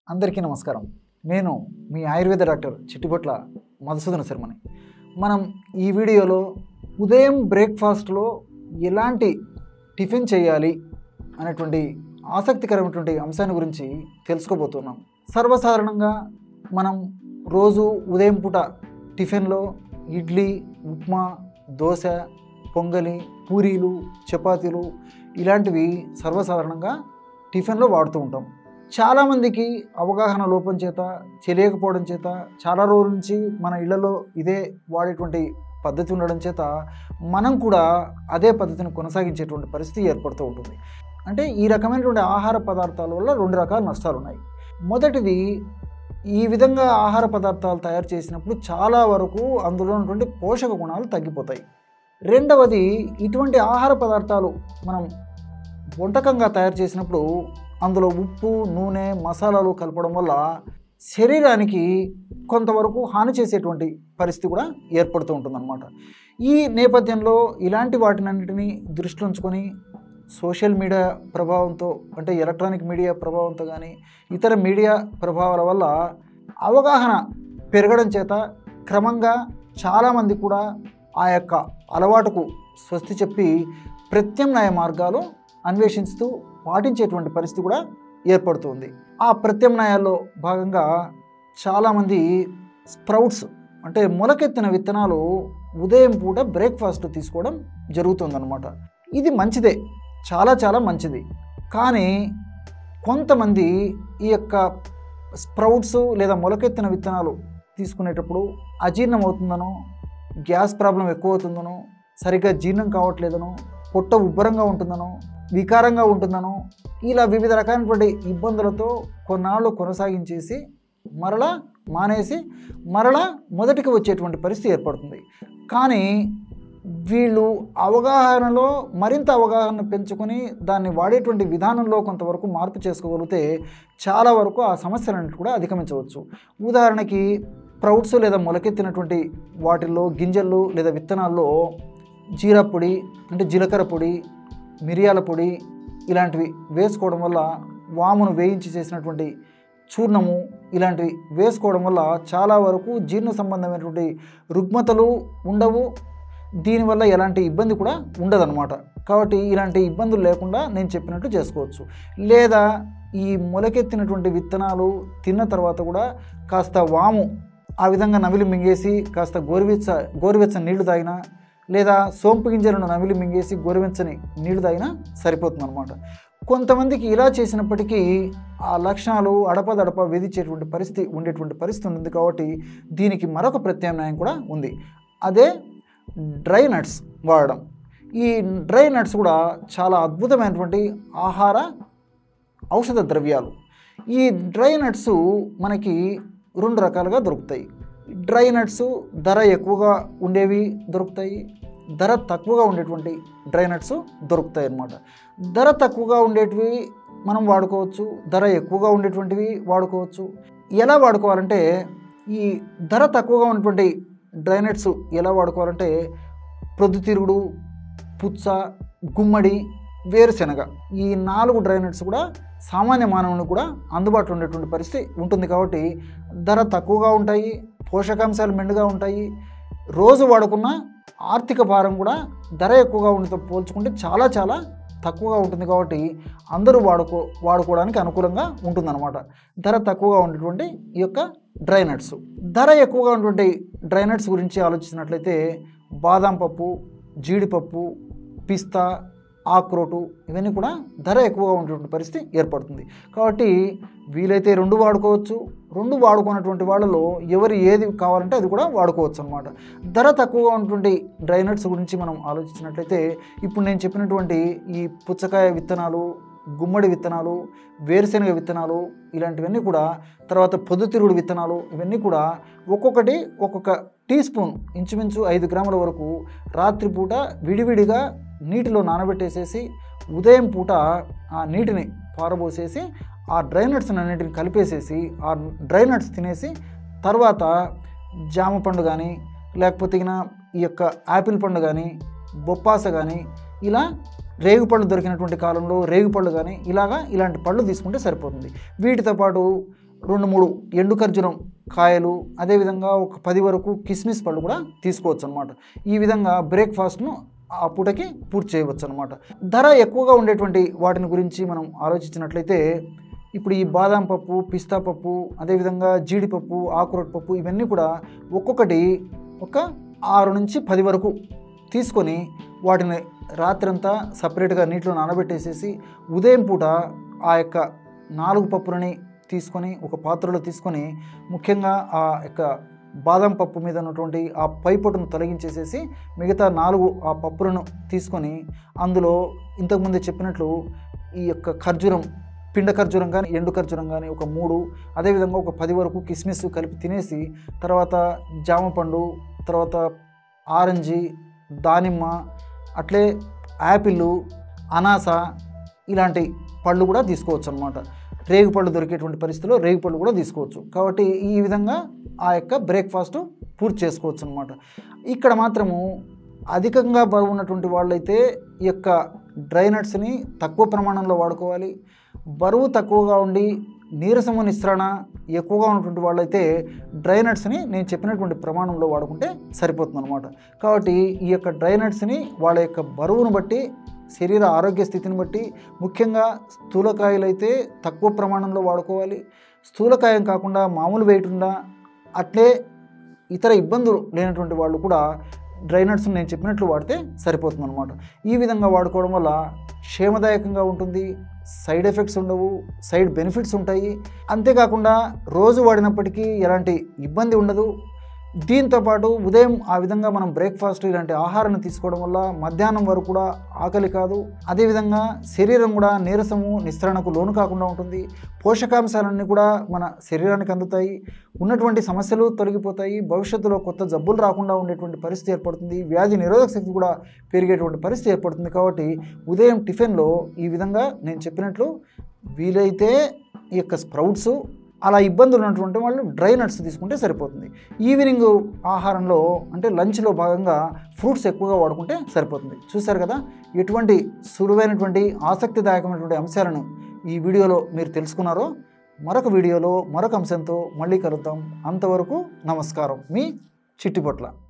అందరికీ నమస్కారం నేను మీ ఆయుర్వేద డాక్టర్ చిట్టిపొట్ల మధుసూదన శర్మని మనం ఈ వీడియోలో ఉదయం బ్రేక్ఫాస్ట్లో ఎలాంటి టిఫిన్ చేయాలి అనేటువంటి ఆసక్తికరమైనటువంటి అంశాన్ని గురించి తెలుసుకోబోతున్నాం సర్వసాధారణంగా మనం రోజు ఉదయం పూట టిఫిన్లో ఇడ్లీ ఉప్మా దోశ పొంగలి పూరీలు చపాతీలు ఇలాంటివి సర్వసాధారణంగా టిఫిన్లో వాడుతూ ఉంటాం చాలామందికి అవగాహన లోపం చేత తెలియకపోవడం చేత చాలా రోజుల నుంచి మన ఇళ్లలో ఇదే వాడేటువంటి పద్ధతి ఉండడం చేత మనం కూడా అదే పద్ధతిని కొనసాగించేటువంటి పరిస్థితి ఏర్పడుతూ ఉంటుంది అంటే ఈ రకమైనటువంటి ఆహార పదార్థాల వల్ల రెండు రకాల నష్టాలు ఉన్నాయి మొదటిది ఈ విధంగా ఆహార పదార్థాలు తయారు చేసినప్పుడు చాలా వరకు అందులో ఉన్నటువంటి పోషక గుణాలు తగ్గిపోతాయి రెండవది ఇటువంటి ఆహార పదార్థాలు మనం వంటకంగా తయారు చేసినప్పుడు అందులో ఉప్పు నూనె మసాలాలు కలపడం వల్ల శరీరానికి కొంతవరకు హాని చేసేటువంటి పరిస్థితి కూడా ఏర్పడుతూ ఉంటుందన్నమాట ఈ నేపథ్యంలో ఇలాంటి వాటినన్నిటినీ దృష్టిలో ఉంచుకొని సోషల్ మీడియా ప్రభావంతో అంటే ఎలక్ట్రానిక్ మీడియా ప్రభావంతో కానీ ఇతర మీడియా ప్రభావాల వల్ల అవగాహన పెరగడం చేత క్రమంగా చాలామంది కూడా ఆ యొక్క అలవాటుకు స్వస్తి చెప్పి ప్రత్యామ్నాయ మార్గాలు అన్వేషిస్తూ పాటించేటువంటి పరిస్థితి కూడా ఏర్పడుతుంది ఆ ప్రత్యామ్నాయాల్లో భాగంగా చాలామంది స్ప్రౌట్స్ అంటే మొలకెత్తిన విత్తనాలు ఉదయం పూట బ్రేక్ఫాస్ట్ తీసుకోవడం జరుగుతుందన్నమాట ఇది మంచిదే చాలా చాలా మంచిది కానీ కొంతమంది ఈ యొక్క స్ప్రౌట్స్ లేదా మొలకెత్తిన విత్తనాలు తీసుకునేటప్పుడు అజీర్ణం అవుతుందనో గ్యాస్ ప్రాబ్లం ఎక్కువ అవుతుందనో సరిగ్గా జీర్ణం కావట్లేదనో పొట్ట ఉబ్బరంగా ఉంటుందనో వికారంగా ఉంటుందనో ఇలా వివిధ రకాలైనటువంటి ఇబ్బందులతో కొన్నాళ్ళు కొనసాగించేసి మరలా మానేసి మరలా మొదటికి వచ్చేటువంటి పరిస్థితి ఏర్పడుతుంది కానీ వీళ్ళు అవగాహనలో మరింత అవగాహన పెంచుకొని దాన్ని వాడేటువంటి విధానంలో కొంతవరకు మార్పు చేసుకోగలిగితే చాలా వరకు ఆ సమస్యలన్నిటి కూడా అధిగమించవచ్చు ఉదాహరణకి ప్రౌట్స్ లేదా మొలకెత్తినటువంటి వాటిల్లో గింజలు లేదా విత్తనాల్లో జీరా పొడి అంటే జీలకర్ర పొడి మిరియాల పొడి ఇలాంటివి వేసుకోవడం వల్ల వామును వేయించి చేసినటువంటి చూర్ణము ఇలాంటివి వేసుకోవడం వల్ల చాలా వరకు జీర్ణ సంబంధమైనటువంటి రుగ్మతలు ఉండవు దీనివల్ల ఎలాంటి ఇబ్బంది కూడా ఉండదన్నమాట కాబట్టి ఇలాంటి ఇబ్బందులు లేకుండా నేను చెప్పినట్టు చేసుకోవచ్చు లేదా ఈ మొలకెత్తినటువంటి విత్తనాలు తిన్న తర్వాత కూడా కాస్త వాము ఆ విధంగా నమిలి మింగేసి కాస్త గోరువెచ్చ గోరువెచ్చని నీళ్లు తాగినా లేదా సోంపు గింజలను నమిలి మింగేసి గోరువెచ్చని నీళ్లు తాగినా సరిపోతుంది అనమాట కొంతమందికి ఇలా చేసినప్పటికీ ఆ లక్షణాలు అడపదడప విధించేటువంటి పరిస్థితి ఉండేటువంటి పరిస్థితి ఉంది కాబట్టి దీనికి మరొక ప్రత్యామ్నాయం కూడా ఉంది అదే డ్రై నట్స్ వాడడం ఈ డ్రై నట్స్ కూడా చాలా అద్భుతమైనటువంటి ఆహార ఔషధ ద్రవ్యాలు ఈ డ్రై నట్స్ మనకి రెండు రకాలుగా దొరుకుతాయి డ్రై నట్స్ ధర ఎక్కువగా ఉండేవి దొరుకుతాయి ధర తక్కువగా ఉండేటువంటి డ్రై నట్స్ దొరుకుతాయి అన్నమాట ధర తక్కువగా ఉండేటివి మనం వాడుకోవచ్చు ధర ఎక్కువగా ఉండేటువంటివి వాడుకోవచ్చు ఎలా వాడుకోవాలంటే ఈ ధర తక్కువగా ఉన్నటువంటి డ్రై నట్స్ ఎలా వాడుకోవాలంటే ప్రొద్దుతిరుగుడు పుచ్చ గుమ్మడి వేరుశెనగ ఈ నాలుగు డ్రై నట్స్ కూడా సామాన్య మానవునికి కూడా అందుబాటులో ఉండేటువంటి పరిస్థితి ఉంటుంది కాబట్టి ధర తక్కువగా ఉంటాయి పోషకాంశాలు మెండుగా ఉంటాయి రోజు వాడుకున్న ఆర్థిక భారం కూడా ధర ఎక్కువగా ఉండతో పోల్చుకుంటే చాలా చాలా తక్కువగా ఉంటుంది కాబట్టి అందరూ వాడుకో వాడుకోవడానికి అనుకూలంగా ఉంటుందన్నమాట ధర తక్కువగా ఉండేటువంటి ఈ యొక్క డ్రై నట్స్ ధర ఎక్కువగా ఉన్నటువంటి డ్రై నట్స్ గురించి ఆలోచించినట్లయితే బాదం పప్పు జీడిపప్పు పిస్తా ఆక్రోటు ఇవన్నీ కూడా ధర ఎక్కువగా ఉండేటువంటి పరిస్థితి ఏర్పడుతుంది కాబట్టి వీలైతే రెండు వాడుకోవచ్చు రెండు వాడుకున్నటువంటి వాళ్ళలో ఎవరు ఏది కావాలంటే అది కూడా వాడుకోవచ్చు అనమాట ధర తక్కువగా ఉన్నటువంటి డ్రై నట్స్ గురించి మనం ఆలోచించినట్లయితే ఇప్పుడు నేను చెప్పినటువంటి ఈ పుచ్చకాయ విత్తనాలు గుమ్మడి విత్తనాలు వేరుశెనగ విత్తనాలు ఇలాంటివన్నీ కూడా తర్వాత పొద్దుతిరుగుడు విత్తనాలు ఇవన్నీ కూడా ఒక్కొక్కటి ఒక్కొక్క టీ స్పూన్ ఇంచుమించు ఐదు గ్రాముల వరకు రాత్రిపూట విడివిడిగా నీటిలో నానబెట్టేసేసి ఉదయం పూట ఆ నీటిని పారబోసేసి ఆ డ్రై నట్స్ అన్నింటిని కలిపేసేసి ఆ డ్రై నట్స్ తినేసి తర్వాత జామ పండు కానీ లేకపోతే ఇగిన ఈ యొక్క యాపిల్ పండు కానీ బొప్పాస కానీ ఇలా రేగుపళ్ళు దొరికినటువంటి కాలంలో రేగుపళ్ళు కానీ ఇలాగా ఇలాంటి పళ్ళు తీసుకుంటే సరిపోతుంది వీటితో పాటు రెండు మూడు ఎండు ఖర్జూరం కాయలు అదేవిధంగా ఒక పది వరకు కిస్మిస్ పళ్ళు కూడా తీసుకోవచ్చు అనమాట ఈ విధంగా బ్రేక్ఫాస్ట్ను ఆ పూటకి పూర్తి చేయవచ్చు అనమాట ధర ఎక్కువగా ఉండేటువంటి వాటిని గురించి మనం ఆలోచించినట్లయితే ఇప్పుడు ఈ బాదాం పప్పు పిస్తా పప్పు అదేవిధంగా జీడిపప్పు ఆకురొట్ పప్పు ఇవన్నీ కూడా ఒక్కొక్కటి ఒక ఆరు నుంచి పది వరకు తీసుకొని వాటిని రాత్రంతా సపరేట్గా నీటిలో నానబెట్టేసేసి ఉదయం పూట ఆ యొక్క నాలుగు పప్పులని తీసుకొని ఒక పాత్రలో తీసుకొని ముఖ్యంగా ఆ యొక్క బాదం పప్పు మీద ఉన్నటువంటి ఆ పై పొట్టును తొలగించేసేసి మిగతా నాలుగు ఆ పప్పులను తీసుకొని అందులో ఇంతకుముందు చెప్పినట్లు ఈ యొక్క ఖర్జూరం పిండ ఖర్జూరం కానీ ఎండు ఖర్జూరం కానీ ఒక మూడు అదేవిధంగా ఒక పది వరకు కిస్మిస్ కలిపి తినేసి తర్వాత జామ పండు తర్వాత ఆరెంజి దానిమ్మ అట్లే యాపిల్ అనాస ఇలాంటి పళ్ళు కూడా తీసుకోవచ్చు అనమాట రేగు పళ్ళు దొరికేటువంటి పరిస్థితిలో రేగు పళ్ళు కూడా తీసుకోవచ్చు కాబట్టి ఈ విధంగా ఆ యొక్క బ్రేక్ఫాస్ట్ పూర్తి చేసుకోవచ్చు అనమాట ఇక్కడ మాత్రము అధికంగా బరువు ఉన్నటువంటి వాళ్ళైతే ఈ యొక్క డ్రై నట్స్ని తక్కువ ప్రమాణంలో వాడుకోవాలి బరువు తక్కువగా ఉండి నీరసము నిస్రణ ఎక్కువగా ఉన్నటువంటి వాళ్ళైతే డ్రై నట్స్ని నేను చెప్పినటువంటి ప్రమాణంలో వాడుకుంటే సరిపోతుంది అనమాట కాబట్టి ఈ యొక్క డ్రై నట్స్ని వాళ్ళ యొక్క బరువును బట్టి శరీర ఆరోగ్య స్థితిని బట్టి ముఖ్యంగా స్థూలకాయలు అయితే తక్కువ ప్రమాణంలో వాడుకోవాలి స్థూలకాయం కాకుండా మామూలు వెయిట్ ఉండా అట్లే ఇతర ఇబ్బందులు లేనటువంటి వాళ్ళు కూడా డ్రై నట్స్ నేను చెప్పినట్లు వాడితే సరిపోతుంది అనమాట ఈ విధంగా వాడుకోవడం వల్ల క్షేమదాయకంగా ఉంటుంది సైడ్ ఎఫెక్ట్స్ ఉండవు సైడ్ బెనిఫిట్స్ ఉంటాయి అంతేకాకుండా రోజు వాడినప్పటికీ ఎలాంటి ఇబ్బంది ఉండదు దీంతో పాటు ఉదయం ఆ విధంగా మనం బ్రేక్ఫాస్ట్ ఇలాంటి ఆహారాన్ని తీసుకోవడం వల్ల మధ్యాహ్నం వరకు కూడా ఆకలి కాదు అదేవిధంగా శరీరం కూడా నీరసము నిస్సరణకు లోను కాకుండా ఉంటుంది పోషకాంశాలన్నీ కూడా మన శరీరానికి అందుతాయి ఉన్నటువంటి సమస్యలు తొలగిపోతాయి భవిష్యత్తులో కొత్త జబ్బులు రాకుండా ఉండేటువంటి పరిస్థితి ఏర్పడుతుంది వ్యాధి నిరోధక శక్తి కూడా పెరిగేటువంటి పరిస్థితి ఏర్పడుతుంది కాబట్టి ఉదయం టిఫిన్లో ఈ విధంగా నేను చెప్పినట్లు వీలైతే ఈ యొక్క స్ప్రౌట్స్ అలా ఇబ్బందులు ఉన్నటువంటి వాళ్ళు డ్రై నట్స్ తీసుకుంటే సరిపోతుంది ఈవినింగ్ ఆహారంలో అంటే లంచ్లో భాగంగా ఫ్రూట్స్ ఎక్కువగా వాడుకుంటే సరిపోతుంది చూశారు కదా ఎటువంటి సులువైనటువంటి ఆసక్తిదాయకమైనటువంటి అంశాలను ఈ వీడియోలో మీరు తెలుసుకున్నారో మరొక వీడియోలో మరొక అంశంతో మళ్ళీ కలుద్దాం అంతవరకు నమస్కారం మీ చిట్టిపొట్ల